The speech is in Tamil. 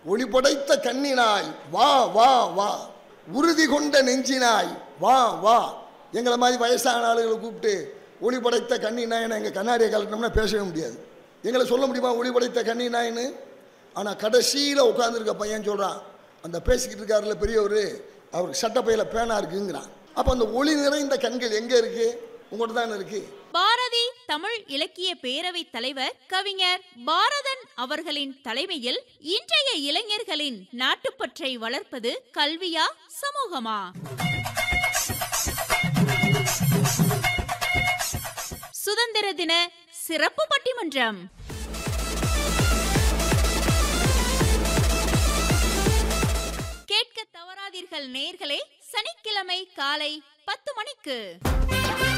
ஒளி படைத்த கண்ணினாய் வா வா வா உறுதி கொண்ட நெஞ்சினாய் வா வா எங்களை மாதிரி வயசான ஆளுகளை கூப்பிட்டு ஒளி படைத்த கண்ணினாயின்னு எங்கள் கண்ணாடியை கலட்டினோம்னா பேசவே முடியாது எங்களை சொல்ல முடியுமா ஒளி படைத்த கண்ணினாயின்னு ஆனால் கடைசியில் உட்காந்துருக்க பையன் சொல்கிறான் அந்த பேசிக்கிட்டு இருக்காருல பெரியவர் அவருக்கு சட்டப்பையில் பேனா இருக்குங்கிறான் அப்போ அந்த ஒளி நிறைந்த கண்கள் எங்கே இருக்கு உங்கள்கிட்ட தானே இருக்கு பாரதி தமிழ் இலக்கிய பேரவைத் தலைவர் கவிஞர் பாரதன் அவர்களின் தலைமையில் இன்றைய இளைஞர்களின் நாட்டுப்பற்றை வளர்ப்பது கல்வியா சமூகமா சுதந்திர தின சிறப்பு பட்டிமன்றம் கேட்க தவறாதீர்கள் நேர்களே சனிக்கிழமை காலை பத்து மணிக்கு